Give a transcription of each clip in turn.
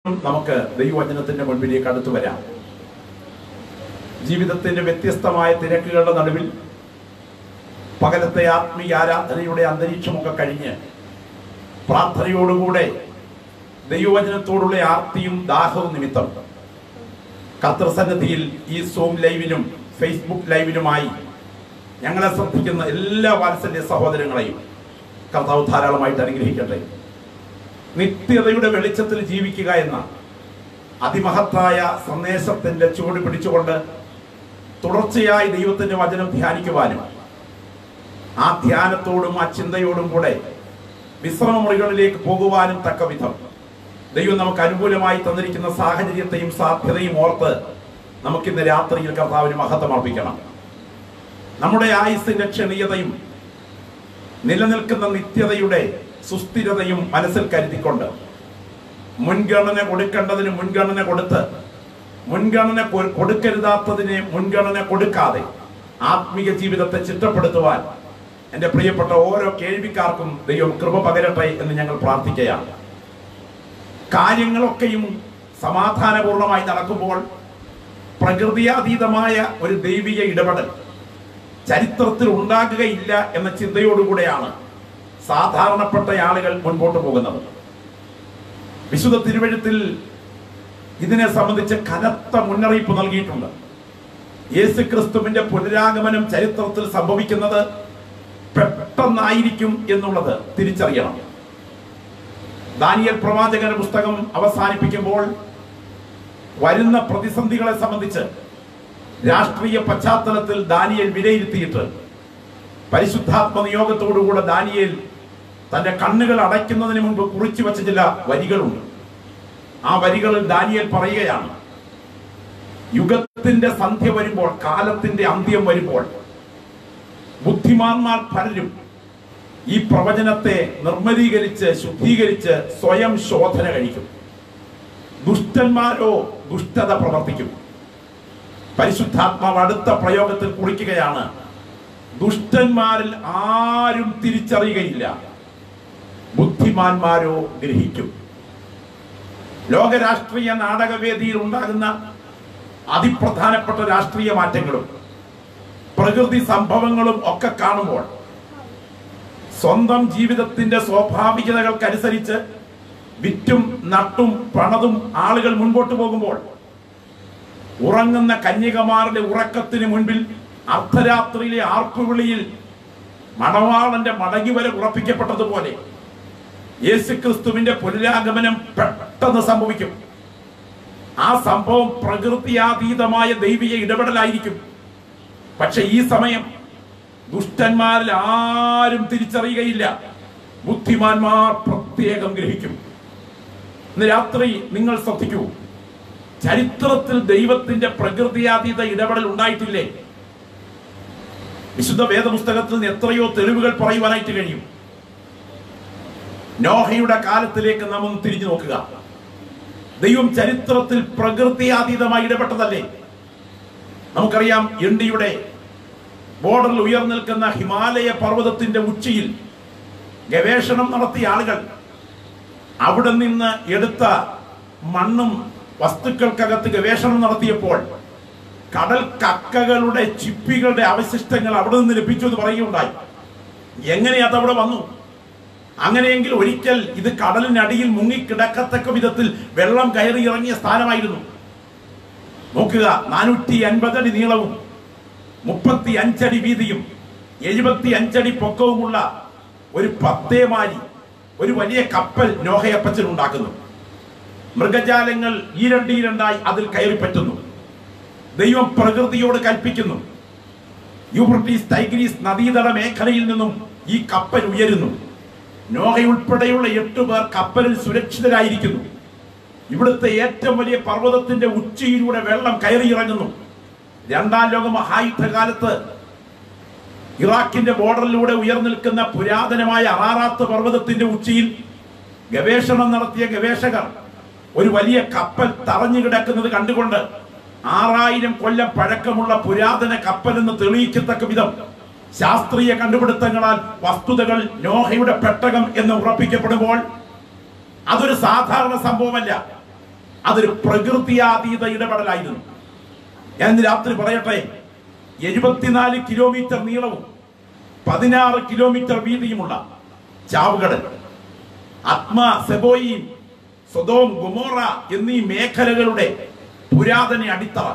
നമുക്ക് ദൈവവചനത്തിന്റെ മുൻപിലേക്ക് അടുത്തു വരാം ജീവിതത്തിന്റെ വ്യത്യസ്തമായ തിരക്കുകളുടെ നടുവിൽ പകലത്തെ ആത്മീയ ആരാധനയുടെ അന്തരീക്ഷമൊക്കെ കഴിഞ്ഞ് പ്രാർത്ഥനയോടുകൂടെ ദൈവവചനത്തോടുള്ള ആർത്തിയും ദാഹവും നിമിത്തം കർത്തൃസന്നിധിയിൽ ഈ സൂം ലൈവിനും ഫേസ്ബുക്ക് ലൈവിനുമായി ഞങ്ങളെ ശ്രദ്ധിക്കുന്ന എല്ലാ വാത്സല്യ സഹോദരങ്ങളെയും കർത്താവ് ധാരാളമായിട്ട് അനുഗ്രഹിക്കട്ടെ നിത്യതയുടെ വെളിച്ചത്തിൽ ജീവിക്കുക എന്ന അതിമഹത്തായ സന്ദേശത്തിന്റെ ചുവട് പിടിച്ചുകൊണ്ട് തുടർച്ചയായി ദൈവത്തിന്റെ വചനം ധ്യാനിക്കുവാനും ആ ധ്യാനത്തോടും ആ ചിന്തയോടും കൂടെ വിശ്രമമുറികളിലേക്ക് പോകുവാനും തക്ക വിധം ദൈവം നമുക്ക് അനുകൂലമായി തന്നിരിക്കുന്ന സാഹചര്യത്തെയും സാധ്യതയും ഓർത്ത് നമുക്കിന്ന് രാത്രിയിൽ കർത്താവിന് മഹത്വം അർപ്പിക്കണം നമ്മുടെ ആയുസിന്റെ ക്ഷണീയതയും നിലനിൽക്കുന്ന നിത്യതയുടെ സുസ്ഥിരതയും മനസ്സിൽ കരുതിക്കൊണ്ട് മുൻഗണന കൊടുക്കേണ്ടതിന് മുൻഗണന കൊടുത്ത് മുൻഗണന കൊ- കൊടുക്കരുതാത്തതിന് മുൻഗണന കൊടുക്കാതെ ആത്മീയ ജീവിതത്തെ ചിട്ടപ്പെടുത്തുവാൻ എൻ്റെ പ്രിയപ്പെട്ട ഓരോ കേൾവിക്കാർക്കും ദൈവം കൃപ പകരട്ടെ എന്ന് ഞങ്ങൾ പ്രാർത്ഥിക്കുകയാണ് കാര്യങ്ങളൊക്കെയും സമാധാനപൂർണമായി നടക്കുമ്പോൾ പ്രകൃതിയാതീതമായ ഒരു ദൈവിക ഇടപെടൽ ചരിത്രത്തിൽ ഉണ്ടാകുകയില്ല എന്ന ചിന്തയോടുകൂടെയാണ് സാധാരണപ്പെട്ട ആളുകൾ മുൻപോട്ട് പോകുന്നത് വിശുദ്ധ തിരുവഴുത്തിൽ ഇതിനെ സംബന്ധിച്ച് കനത്ത മുന്നറിയിപ്പ് നൽകിയിട്ടുണ്ട് യേശു ക്രിസ്തുവിന്റെ പുനരാഗമനം ചരിത്രത്തിൽ സംഭവിക്കുന്നത് പെട്ടെന്നായിരിക്കും എന്നുള്ളത് തിരിച്ചറിയണം ദാനിയൽ പ്രവാചകന്റെ പുസ്തകം അവസാനിപ്പിക്കുമ്പോൾ വരുന്ന പ്രതിസന്ധികളെ സംബന്ധിച്ച് രാഷ്ട്രീയ പശ്ചാത്തലത്തിൽ ദാനിയൽ വിലയിരുത്തിയിട്ട് പരിശുദ്ധാത്മ നിയോഗത്തോടുകൂടെ ദാനിയേൽ തന്റെ കണ്ണുകൾ അടയ്ക്കുന്നതിന് മുമ്പ് കുറിച്ചു വച്ച ചില വരികളുണ്ട് ആ വരികളിൽ ദാനിയേൽ പറയുകയാണ് യുഗത്തിന്റെ സന്ധ്യ വരുമ്പോൾ കാലത്തിന്റെ അന്ത്യം വരുമ്പോൾ ബുദ്ധിമാന്മാർ പലരും ഈ പ്രവചനത്തെ നിർമ്മലീകരിച്ച് ശുദ്ധീകരിച്ച് സ്വയം ശോധന കഴിക്കും ദുഷ്ടന്മാരോ ദുഷ്ടത പ്രവർത്തിക്കും പരിശുദ്ധാത്മാവ് അടുത്ത പ്രയോഗത്തിൽ കുറിക്കുകയാണ് ദുഷ്ടന്മാരിൽ ആരും തിരിച്ചറിയുകയില്ല ബുദ്ധിമാന്മാരോ ഗ്രഹിക്കും ലോകരാഷ്ട്രീയ നാടകവേദിയിൽ ഉണ്ടാകുന്ന അതിപ്രധാനപ്പെട്ട രാഷ്ട്രീയ മാറ്റങ്ങളും പ്രകൃതി സംഭവങ്ങളും ഒക്കെ കാണുമ്പോൾ സ്വന്തം ജീവിതത്തിന്റെ സ്വാഭാവികതകൾക്കനുസരിച്ച് വിറ്റും നട്ടും പണതും ആളുകൾ മുൻപോട്ട് പോകുമ്പോൾ ഉറങ്ങുന്ന കന്യകമാരുടെ ഉറക്കത്തിന് മുൻപിൽ അർദ്ധരാത്രിയിലെ ആർപ്പുവിളിയിൽ മണവാളന്റെ മടങ്ങിവരെ ഉറപ്പിക്കപ്പെട്ടതുപോലെ യേശുക്രിസ്തുവിന്റെ പുനരാഗമനം പെട്ടെന്ന് സംഭവിക്കും ആ സംഭവം പ്രകൃതിയാതീതമായ ദൈവിക ഇടപെടലായിരിക്കും പക്ഷെ ഈ സമയം ദുഷ്ടന്മാരിൽ ആരും തിരിച്ചറിയുകയില്ല ബുദ്ധിമാന്മാർ പ്രത്യേകം ഗ്രഹിക്കും ഇന്ന് രാത്രി നിങ്ങൾ ശ്രദ്ധിക്കൂ ചരിത്രത്തിൽ ദൈവത്തിന്റെ പ്രകൃതിയാതീത ഇടപെടൽ ഉണ്ടായിട്ടില്ലേ വിശുദ്ധ വേദപുസ്തകത്തിൽ നിന്ന് എത്രയോ തെളിവുകൾ പറയുവാനായിട്ട് കഴിയും നോഹയുടെ കാലത്തിലേക്ക് നാം ഒന്ന് തിരിഞ്ഞു നോക്കുക ദൈവം ചരിത്രത്തിൽ പ്രകൃതിയാതീതമായി ഇടപെട്ടതല്ലേ നമുക്കറിയാം ഇന്ത്യയുടെ ബോർഡറിൽ ഉയർന്നു നിൽക്കുന്ന ഹിമാലയ പർവ്വതത്തിന്റെ ഉച്ചിയിൽ ഗവേഷണം നടത്തിയ ആളുകൾ അവിടെ നിന്ന് എടുത്ത മണ്ണും വസ്തുക്കൾക്കകത്ത് ഗവേഷണം നടത്തിയപ്പോൾ കടൽ കക്കകളുടെ ചിപ്പികളുടെ അവശിഷ്ടങ്ങൾ അവിടെ നിന്ന് ലഭിച്ചു എന്ന് പറയുകയുണ്ടായി എങ്ങനെ അതവിടെ വന്നു അങ്ങനെയെങ്കിൽ ഒരിക്കൽ ഇത് കടലിനടിയിൽ മുങ്ങിക്കിടക്കത്തക്ക വിധത്തിൽ വെള്ളം കയറി ഇറങ്ങിയ സ്ഥാനമായിരുന്നു നോക്കുക നാനൂറ്റി അൻപതടി നീളവും മുപ്പത്തി അഞ്ചടി വീതിയും എഴുപത്തി അഞ്ചടി പൊക്കവുമുള്ള ഒരു പത്തേമാരി ഒരു വലിയ കപ്പൽ നോഹയപ്പച്ചൻ ഉണ്ടാക്കുന്നു മൃഗജാലങ്ങൾ ഈരണ്ടീരണ്ടായി അതിൽ കയറി പറ്റുന്നു ദൈവം പ്രകൃതിയോട് കൽപ്പിക്കുന്നു യൂബ്രട്ടീസ് ടൈഗ്രീസ് നദീതട മേഖലയിൽ നിന്നും ഈ കപ്പൽ ഉയരുന്നു നോഹയുൾപ്പെടെയുള്ള എട്ട് പേർ കപ്പലിൽ സുരക്ഷിതരായിരിക്കുന്നു ഇവിടുത്തെ ഏറ്റവും വലിയ പർവ്വതത്തിന്റെ ഉച്ചിയിലൂടെ വെള്ളം കയറി ഇറങ്ങുന്നു രണ്ടാം ലോക മഹായുദ്ധകാലത്ത് ഇറാഖിന്റെ ബോർഡറിലൂടെ ഉയർന്നു നിൽക്കുന്ന പുരാതനമായ അറാറാത്ത് പർവ്വതത്തിന്റെ ഉച്ചിയിൽ ഗവേഷണം നടത്തിയ ഗവേഷകർ ഒരു വലിയ കപ്പൽ തറഞ്ഞു കിടക്കുന്നത് കണ്ടുകൊണ്ട് ആറായിരം കൊല്ലം പഴക്കമുള്ള പുരാതന കപ്പൽ എന്ന് തെളിയിക്കത്തക്ക വിധം ശാസ്ത്രീയ കണ്ടുപിടുത്തങ്ങളാൽ വസ്തുതകൾ നോഹയുടെ പെട്ടകം എന്ന് ഉറപ്പിക്കപ്പെടുമ്പോൾ അതൊരു സാധാരണ സംഭവമല്ല അതൊരു പ്രകൃതിയാതീത ഇടപെടലായിരുന്നു ഞാൻ ഇന്ന് രാത്രി പറയട്ടെ എഴുപത്തിനാല് കിലോമീറ്റർ നീളവും പതിനാറ് കിലോമീറ്റർ വീതിയുമുള്ള ചാവുകടൽ ആത്മ സെബോയിൻ സ്വതോം ഗുമോറ എന്നീ മേഖലകളുടെ പുരാതന അടിത്തറ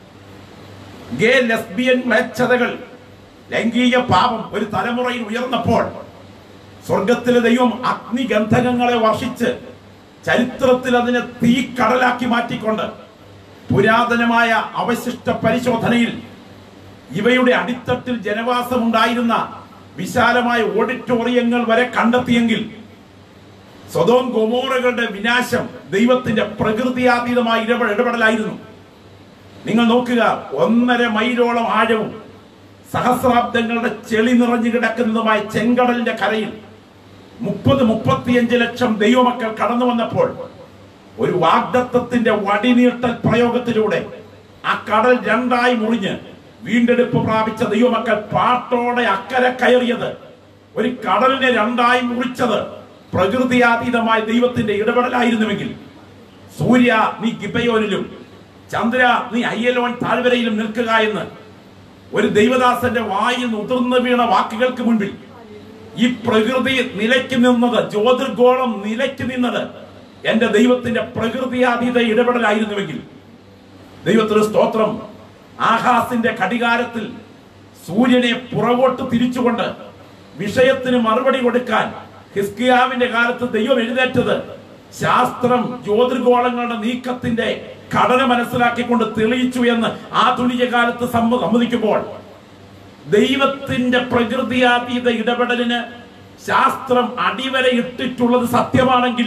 ഗേ ലെസ്ബിയൻ മ്ലേച്ഛതകൾ ലൈംഗിക പാപം ഒരു തലമുറയിൽ ഉയർന്നപ്പോൾ സ്വർഗത്തിലെ ദൈവം അഗ്നിഗന്ധകങ്ങളെ വർഷിച്ച് ചരിത്രത്തിൽ അതിനെ തീക്കടലാക്കി മാറ്റിക്കൊണ്ട് പുരാതനമായ അവശിഷ്ട പരിശോധനയിൽ ഇവയുടെ അടിത്തട്ടിൽ ജനവാസമുണ്ടായിരുന്ന വിശാലമായ ഓഡിറ്റോറിയങ്ങൾ വരെ കണ്ടെത്തിയെങ്കിൽ സ്വതോം ഗോമോറകളുടെ വിനാശം ദൈവത്തിന്റെ പ്രകൃതിയാതീതമായ ഇടപെട ഇടപെടലായിരുന്നു നിങ്ങൾ നോക്കുക ഒന്നര മൈലോളം ആഴവും സഹസ്രാബ്ദങ്ങളുടെ ചെളി നിറഞ്ഞു കിടക്കുന്നതുമായ ചെങ്കടലിന്റെ കരയിൽ മുപ്പത് മുപ്പത്തിയഞ്ച് ലക്ഷം ദൈവമക്കൾ കടന്നു വന്നപ്പോൾ ഒരു വാഗ്ദത്വത്തിന്റെ വടിനീട്ടൽ പ്രയോഗത്തിലൂടെ ആ കടൽ രണ്ടായി മുറിഞ്ഞ് വീണ്ടെടുപ്പ് പ്രാപിച്ച ദൈവമക്കൾ പാട്ടോടെ അക്കരെ കയറിയത് ഒരു കടലിനെ രണ്ടായി മുറിച്ചത് പ്രകൃതിയാതീതമായ ദൈവത്തിന്റെ ഇടപെടലായിരുന്നുവെങ്കിൽ സൂര്യ നീ ഗിബയോനിലും ചന്ദ്ര നീ അയ്യലോൻ താഴ്വരയിലും നിൽക്കുക എന്ന് ഒരു ദൈവദാസന്റെ വായിൽ നിന്ന് ഉതിർന്നു വീണ വാക്കുകൾക്ക് മുൻപിൽ ഈ പ്രകൃതി നിലയ്ക്ക് നിന്നത് ജ്യോതിർഗോളം നിലയ്ക്ക് നിന്നത് എന്റെ ദൈവത്തിന്റെ പ്രകൃതിയാതീത ഇടപെടലായിരുന്നുവെങ്കിൽ ദൈവത്തിന് സ്തോത്രം ആഹാസിന്റെ ഘടികാരത്തിൽ സൂര്യനെ പുറകോട്ട് തിരിച്ചുകൊണ്ട് വിഷയത്തിന് മറുപടി കൊടുക്കാൻ ഹിസ്കിയാവിന്റെ കാലത്ത് ദൈവം എഴുന്നേറ്റത് ശാസ്ത്രം ജ്യോതിർഗോളങ്ങളുടെ നീക്കത്തിന്റെ ഘടന മനസ്സിലാക്കിക്കൊണ്ട് തെളിയിച്ചു എന്ന് ആധുനിക കാലത്ത് സമ്മ- സമ്മതിക്കുമ്പോൾ ദൈവത്തിന്റെ പ്രകൃതിയാതീത ഇടപെടലിന് ശാസ്ത്രം അടിവര ഇട്ടിട്ടുള്ളത് സത്യമാണെങ്കിൽ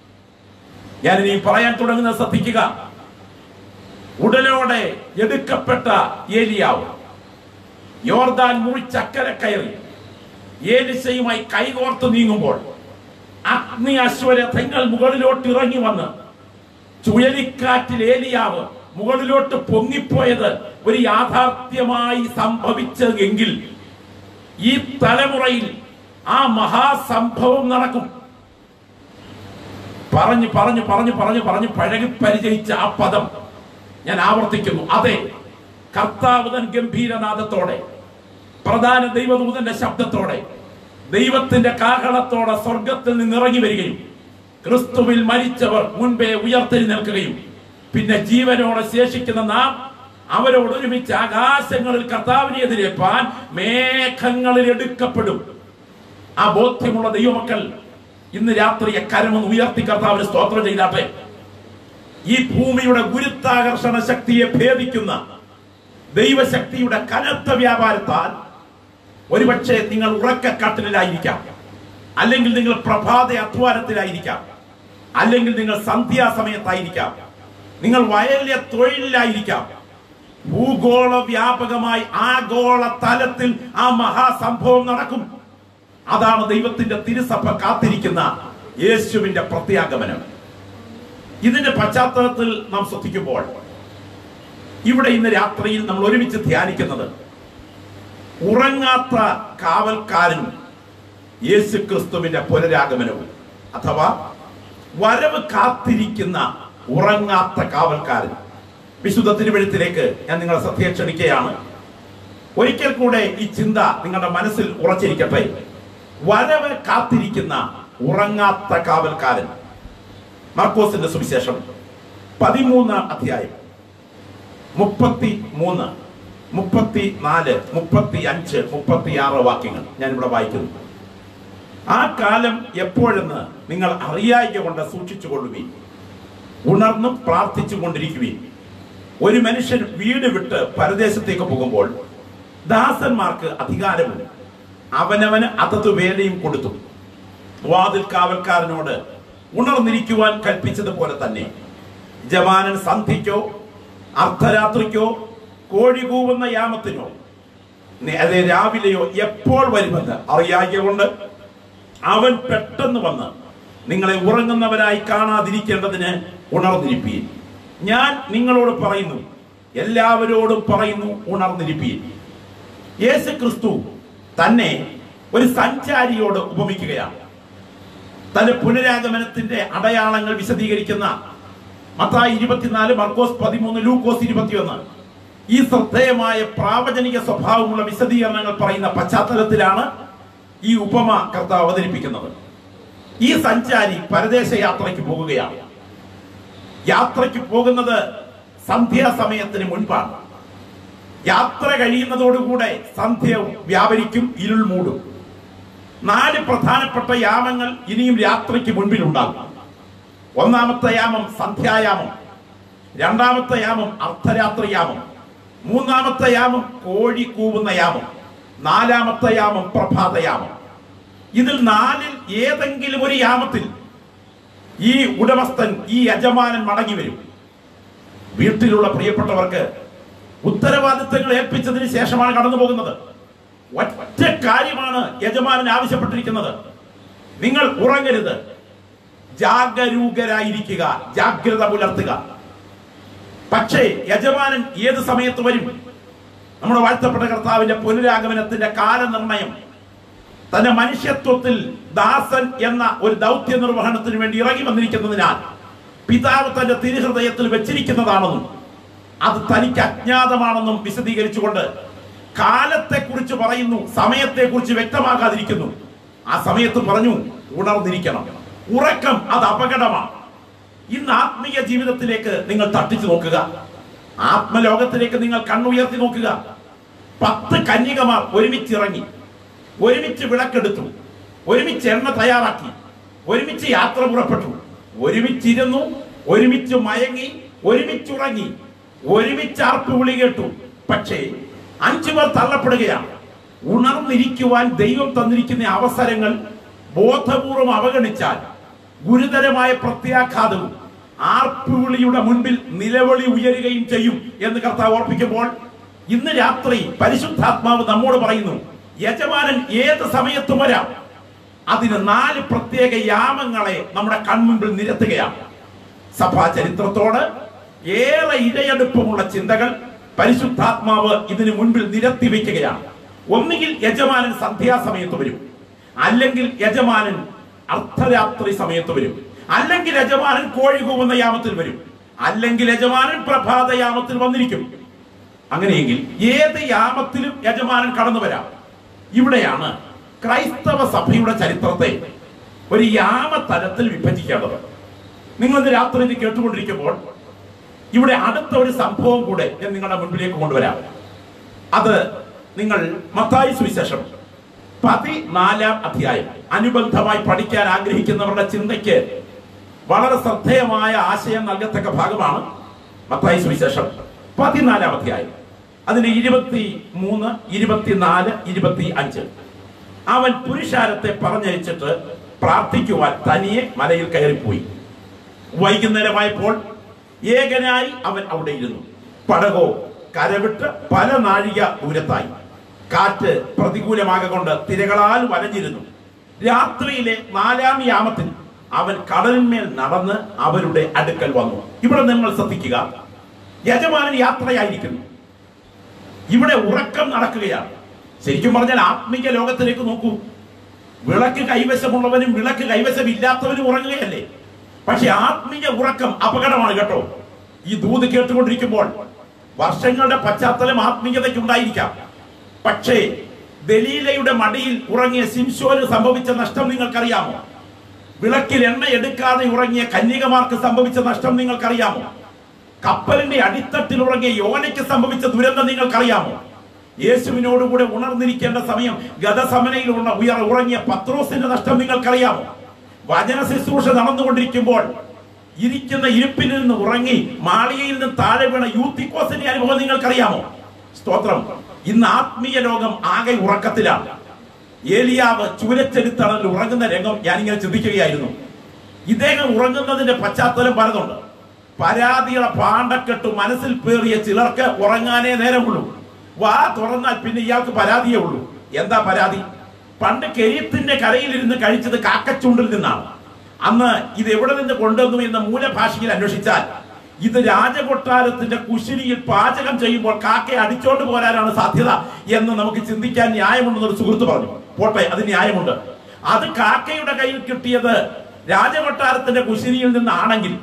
ഞാൻ ഇനി പറയാൻ തുടങ്ങുന്നത് ശ്രദ്ധിക്കുക ഉടലോടെ എടുക്കപ്പെട്ട ഏലിയാവ് യോർദാൻ മുറിച്ചക്കരെ കയറി ഏലിശയുമായി കൈകോർത്ത് നീങ്ങുമ്പോൾ അഗ്നി അശ്വരഥങ്ങൾ മുകളിലോട്ട് ഇറങ്ങി വന്ന് ചുഴലിക്കാറ്റിൽ ഏലിയാവ് മുകളിലോട്ട് പൊങ്ങിപ്പോയത് ഒരു യാഥാർത്ഥ്യമായി സംഭവിച്ചെങ്കിൽ ഈ തലമുറയിൽ ആ മഹാസംഭവം നടക്കും പറഞ്ഞു പറഞ്ഞു പറഞ്ഞു പറഞ്ഞു പറഞ്ഞു പഴകി പരിചയിച്ച ആ പദം ഞാൻ ആവർത്തിക്കുന്നു അതെ കർത്താവ് തൻ ഗംഭീരനാഥത്തോടെ പ്രധാന ദൈവദൂതന്റെ ശബ്ദത്തോടെ ദൈവത്തിന്റെ കാഹളത്തോടെ സ്വർഗത്തിൽ നിന്ന് ഇറങ്ങി വരികയും ക്രിസ്തുവിൽ മരിച്ചവർ മുൻപേ ഉയർത്തെഴുന്നേൽക്കുകയും പിന്നെ ജീവനോടെ ശേഷിക്കുന്ന നാം അവരോട് ഒരുമിച്ച് ആകാശങ്ങളിൽ കർത്താവിനെ എതിരേൽപ്പാൻ മേഘങ്ങളിൽ എടുക്കപ്പെടും ആ ബോധ്യമുള്ള ദൈവമക്കൾ ഇന്ന് രാത്രി കരമൊന്ന് ഉയർത്തി കർത്താവിന് സ്തോത്രം ചെയ്താട്ടെ ഈ ഭൂമിയുടെ ഗുരുത്താകർഷണ ശക്തിയെ ഭേദിക്കുന്ന ദൈവശക്തിയുടെ കനത്ത വ്യാപാരത്താൽ ഒരുപക്ഷെ നിങ്ങൾ ഉറക്കക്കട്ടിലായിരിക്കാം അല്ലെങ്കിൽ നിങ്ങൾ പ്രഭാത അധ്വാനത്തിലായിരിക്കാം അല്ലെങ്കിൽ നിങ്ങൾ സന്ധ്യാസമയത്തായിരിക്കാം നിങ്ങൾ വയലിലെ തൊഴിലിലായിരിക്കാം ഭൂഗോള വ്യാപകമായി ആഗോള തലത്തിൽ ആ മഹാസംഭവം നടക്കും അതാണ് ദൈവത്തിന്റെ തിരുസഭ കാത്തിരിക്കുന്ന യേശുവിന്റെ പ്രത്യാഗമനം ഇതിന്റെ പശ്ചാത്തലത്തിൽ നാം ശ്രദ്ധിക്കുമ്പോൾ ഇവിടെ ഇന്ന് രാത്രിയിൽ നമ്മൾ ഒരുമിച്ച് ധ്യാനിക്കുന്നത് ഉറങ്ങാത്ത കാവൽക്കാരനും യേശു ക്രിസ്തുവിന്റെ പുനരാഗമനവും അഥവാ വരവ് കാത്തിരിക്കുന്ന ഉറങ്ങാത്ത കാവൽക്കാരൻ വിശുദ്ധ തിരുവഴുത്തിലേക്ക് ഞാൻ നിങ്ങളെ ശ്രദ്ധയെ ക്ഷണിക്കുകയാണ് ഒരിക്കൽ കൂടെ ഈ ചിന്ത നിങ്ങളുടെ മനസ്സിൽ ഉറച്ചിരിക്കട്ടെ വരവ് കാത്തിരിക്കുന്ന ഉറങ്ങാത്ത കാവൽക്കാരൻ മാർക്കോസിന്റെ സുവിശേഷം പതിമൂന്നാം അധ്യായം മുപ്പത്തി മൂന്ന് മുപ്പത്തി നാല് മുപ്പത്തി അഞ്ച് മുപ്പത്തി ആറ് വാക്യങ്ങൾ ഞാൻ ഇവിടെ വായിക്കുന്നു ആ കാലം എപ്പോഴെന്ന് നിങ്ങൾ അറിയായിക കൊണ്ട് സൂക്ഷിച്ചു കൊള്ളുവീൻ ഉണർന്നും പ്രാർത്ഥിച്ചു കൊണ്ടിരിക്കുവീൻ ഒരു മനുഷ്യൻ വീട് വിട്ട് പരദേശത്തേക്ക് പോകുമ്പോൾ ദാസന്മാർക്ക് അധികാരവും അവനവന് അതത് വേലയും കൊടുത്തു വാതിൽ കാവൽക്കാരനോട് ഉണർന്നിരിക്കുവാൻ കൽപ്പിച്ചതുപോലെ തന്നെ ജവാനൻ സന്ധിക്കോ അർദ്ധരാത്രിക്കോ കോഴി കൂവുന്ന യാമത്തിനോ നേരെ രാവിലെയോ എപ്പോൾ വരുമെന്ന് അറിയാകിയ കൊണ്ട് അവൻ പെട്ടെന്ന് വന്ന് നിങ്ങളെ ഉറങ്ങുന്നവരായി കാണാതിരിക്കേണ്ടതിന് ഉണർന്നിരിപ്പീൻ ഞാൻ നിങ്ങളോട് പറയുന്നു എല്ലാവരോടും പറയുന്നു ഉണർന്നിരിപ്പീൻ യേശു ക്രിസ്തു തന്നെ ഒരു സഞ്ചാരിയോട് ഉപമിക്കുകയാണ് തന്റെ പുനരാഗമനത്തിന്റെ അടയാളങ്ങൾ വിശദീകരിക്കുന്ന മത്തായി ഇരുപത്തിനാല് മർക്കോസ് പതിമൂന്ന് ലൂക്കോസ് ഇരുപത്തിയൊന്ന് ഈ ശ്രദ്ധേയമായ പ്രാവചനിക സ്വഭാവമുള്ള വിശദീകരണങ്ങൾ പറയുന്ന പശ്ചാത്തലത്തിലാണ് ഈ ഉപമ കർത്താവ് അവതരിപ്പിക്കുന്നത് ഈ സഞ്ചാരി പരദേശ യാത്രയ്ക്ക് പോകുകയാണ് യാത്രയ്ക്ക് പോകുന്നത് സന്ധ്യാസമയത്തിന് മുൻപാണ് യാത്ര കഴിയുന്നതോടുകൂടെ സന്ധ്യ വ്യാപരിക്കും ഇരുൾ മൂടും നാല് പ്രധാനപ്പെട്ട യാമങ്ങൾ ഇനിയും രാത്രിക്ക് മുൻപിലുണ്ടാകും ഒന്നാമത്തെ യാമം സന്ധ്യായാമം രണ്ടാമത്തെ യാമം അർദ്ധരാത്രി യാമം മൂന്നാമത്തെ യാമം കോഴി കൂവുന്ന യാമം നാലാമത്തെ യാമം പ്രഭാതയാമം ഇതിൽ നാലിൽ ഏതെങ്കിലും ഒരു യാമത്തിൽ ഈ ഉടമസ്ഥൻ ഈ യജമാനൻ മടങ്ങി വരും വീട്ടിലുള്ള പ്രിയപ്പെട്ടവർക്ക് ഉത്തരവാദിത്തങ്ങൾ ഏൽപ്പിച്ചതിന് ശേഷമാണ് കടന്നു പോകുന്നത് ഒറ്റ കാര്യമാണ് യജമാനൻ ആവശ്യപ്പെട്ടിരിക്കുന്നത് നിങ്ങൾ ഉറങ്ങരുത് ജാഗരൂകരായിരിക്കുക ജാഗ്രത പുലർത്തുക പക്ഷേ യജമാനൻ ഏത് സമയത്ത് വരും നമ്മുടെ വാഴ്ത്തപ്പെട്ട കർത്താവിന്റെ പുനരാഗമനത്തിന്റെ കാലനിർണയം തന്റെ മനുഷ്യത്വത്തിൽ ദാസൻ എന്ന ഒരു ദൗത്യ നിർവഹണത്തിന് വേണ്ടി ഇറങ്ങി വന്നിരിക്കുന്നതിനാൽ പിതാവ് തന്റെ തിരുഹൃദയത്തിൽ വെച്ചിരിക്കുന്നതാണെന്നും അത് തനിക്ക് അജ്ഞാതമാണെന്നും വിശദീകരിച്ചുകൊണ്ട് കാലത്തെക്കുറിച്ച് പറയുന്നു സമയത്തെക്കുറിച്ച് വ്യക്തമാകാതിരിക്കുന്നു ആ സമയത്ത് പറഞ്ഞു ഉണർന്നിരിക്കണം ഉറക്കം അത് അപകടമാണ് ഇന്ന് ആത്മീയ ജീവിതത്തിലേക്ക് നിങ്ങൾ തട്ടിച്ചു നോക്കുക ആത്മലോകത്തിലേക്ക് നിങ്ങൾ കണ്ണുയർത്തി നോക്കുക പത്ത് കന്യകമാർ ഒരുമിച്ചിറങ്ങി ഒരുമിച്ച് വിളക്കെടുത്തു ഒരുമിച്ച് എണ്ണ തയ്യാറാക്കി ഒരുമിച്ച് യാത്ര പുറപ്പെട്ടു ഒരുമിച്ചിരുന്നു ഒരുമിച്ച് മയങ്ങി ഒരുമിച്ചുറങ്ങി ഒരുമിച്ച് ആർപ്പ് വിളി കേട്ടു പക്ഷേ അഞ്ചു പേർ തള്ളപ്പെടുകയാണ് ഉണർന്നിരിക്കുവാൻ ദൈവം തന്നിരിക്കുന്ന അവസരങ്ങൾ ബോധപൂർവം അവഗണിച്ചാൽ ഗുരുതരമായ പ്രത്യാഘാതവും ആർപ്പുവിളിയുടെ മുൻപിൽ നിലവിളി ഉയരുകയും ചെയ്യും എന്ന് കർത്താവ് ഓർപ്പിക്കുമ്പോൾ ഇന്ന് രാത്രി പരിശുദ്ധാത്മാവ് നമ്മോട് പറയുന്നു യജമാനൻ ഏത് സമയത്തും വരാം അതിന് നാല് പ്രത്യേക യാമങ്ങളെ നമ്മുടെ കൺമുമ്പിൽ നിരത്തുകയാണ് സഭാ ചരിത്രത്തോട് ഏറെ ഇഴയടുപ്പമുള്ള ചിന്തകൾ പരിശുദ്ധാത്മാവ് ഇതിനു മുൻപിൽ നിരത്തി വയ്ക്കുകയാണ് ഒന്നുകിൽ യജമാനൻ സന്ധ്യാസമയത്ത് വരും അല്ലെങ്കിൽ യജമാനൻ അർദ്ധരാത്രി സമയത്ത് വരും അല്ലെങ്കിൽ യജമാനൻ കോഴി കൂവുന്ന യാമത്തിൽ വരും അല്ലെങ്കിൽ യജമാനൻ പ്രഭാത യാമത്തിൽ വന്നിരിക്കും അങ്ങനെയെങ്കിൽ ഏത് യാമത്തിലും യജമാനൻ കടന്നു വരാം ഇവിടെയാണ് ക്രൈസ്തവ സഭയുടെ ചരിത്രത്തെ ഒരു യാമ തലത്തിൽ വിഭജിക്കേണ്ടത് നിങ്ങൾ ഇത് രാത്രി ഇത് കേട്ടുകൊണ്ടിരിക്കുമ്പോൾ ഇവിടെ അടുത്ത ഒരു സംഭവം കൂടെ ഞാൻ നിങ്ങളുടെ മുൻപിലേക്ക് കൊണ്ടുവരാം അത് നിങ്ങൾ മത്തായി സുവിശേഷം പതിനാലാം അധ്യായം അനുബന്ധമായി പഠിക്കാൻ ആഗ്രഹിക്കുന്നവരുടെ ചിന്തയ്ക്ക് വളരെ ശ്രദ്ധേയമായ ആശയം നൽകത്തക്ക ഭാഗമാണ് മത്തായി സുവിശേഷം പതിനാലാം അധ്യായം അതിന് ഇരുപത്തി മൂന്ന് ഇരുപത്തിനാല് ഇരുപത്തി അഞ്ച് അവൻ പുരുഷാരത്തെ പറഞ്ഞയച്ചിട്ട് പ്രാർത്ഥിക്കുവാൻ തനിയെ മലയിൽ കയറിപ്പോയി വൈകുന്നേരമായപ്പോൾ ഏകനായി അവൻ അവിടെ ഇരുന്നു പടകോ കരവിട്ട് പല നാഴിക ദൂരത്തായി കാറ്റ് പ്രതികൂലമാകൊണ്ട് തിരകളാൽ വലഞ്ഞിരുന്നു രാത്രിയിലെ നാലാം യാമത്തിൽ അവൻ കടലിന്മേൽ നടന്ന് അവരുടെ അടുക്കൽ വന്നു ഇവിടെ നിങ്ങൾ ശ്രദ്ധിക്കുക യജമാനൻ യാത്രയായിരിക്കുന്നു ഇവിടെ ഉറക്കം നടക്കുകയാണ് ശരിക്കും പറഞ്ഞാൽ ആത്മീയ ലോകത്തിലേക്ക് നോക്കൂ വിളക്ക് കൈവശമുള്ളവനും വിളക്ക് കൈവശമില്ലാത്തവനും ഉറങ്ങുകയല്ലേ പക്ഷെ ആത്മീയ ഉറക്കം അപകടമാണ് കേട്ടോ ഈ ദൂത് കേട്ടുകൊണ്ടിരിക്കുമ്പോൾ വർഷങ്ങളുടെ പശ്ചാത്തലം ആത്മീയതയ്ക്ക് ഉണ്ടായിരിക്കാം പക്ഷേ ദലീലയുടെ മടിയിൽ ഉറങ്ങിയ സിംശോന് സംഭവിച്ച നഷ്ടം നിങ്ങൾക്കറിയാമോ വിളക്കിൽ എണ്ണ എടുക്കാതെ ഉറങ്ങിയ കന്യകമാർക്ക് സംഭവിച്ച നഷ്ടം നിങ്ങൾക്കറിയാമോ കപ്പലിന്റെ അടിത്തട്ടിൽ ഉറങ്ങിയ യോനയ്ക്ക് സംഭവിച്ച ദുരന്തം നിങ്ങൾക്കറിയാമോ യേശുവിനോടുകൂടെ ഉണർന്നിരിക്കേണ്ട സമയം ഗതസമനയിൽ ഉണ ഉയർ ഉറങ്ങിയ പത്രോസിന്റെ നഷ്ടം നിങ്ങൾക്കറിയാമോ വചന ശുശ്രൂഷ നടന്നുകൊണ്ടിരിക്കുമ്പോൾ ഇരിക്കുന്ന ഇരിപ്പിൽ നിന്ന് ഉറങ്ങി മാളികയിൽ നിന്ന് താഴെ വീണ യൂത്തിക്കോസിന്റെ അനുഭവം നിങ്ങൾക്കറിയാമോ സ്തോത്രം ഇന്ന് ആത്മീയ ലോകം ആകെ ഉറക്കത്തിലാണ് ഏലിയാവ് ചൂരച്ചെടുത്തണൽ ഉറങ്ങുന്ന രംഗം ഞാനിങ്ങനെ ചിന്തിക്കുകയായിരുന്നു ഇദ്ദേഹം ഉറങ്ങുന്നതിന്റെ പശ്ചാത്തലം പലതുണ്ട് പരാതിയുടെ പാണ്ടക്കെട്ട് മനസ്സിൽ പേറിയ ചിലർക്ക് ഉറങ്ങാനേ നേരമുള്ളൂ വാ തുറന്നാൽ പിന്നെ ഇയാൾക്ക് പരാതിയേ ഉള്ളൂ എന്താ പരാതി പണ്ട് കെരീത്തിന്റെ കരയിലിരുന്ന് കഴിച്ചത് കാക്കച്ചുണ്ടിൽ നിന്നാണ് അന്ന് ഇത് എവിടെ നിന്ന് കൊണ്ടുവന്നു എന്ന മൂലഭാഷയിൽ അന്വേഷിച്ചാൽ ഇത് രാജകൊട്ടാരത്തിന്റെ കുശിനിയിൽ പാചകം ചെയ്യുമ്പോൾ കാക്കയെ അടിച്ചോണ്ട് പോരാനാണ് സാധ്യത എന്ന് നമുക്ക് ചിന്തിക്കാൻ ന്യായമുണ്ടെന്ന് ഒരു സുഹൃത്ത് പറഞ്ഞു പോട്ടെ അത് ന്യായമുണ്ട് അത് കാക്കയുടെ കയ്യിൽ കിട്ടിയത് രാജകൊട്ടാരത്തിന്റെ കുശിനിയിൽ നിന്നാണെങ്കിൽ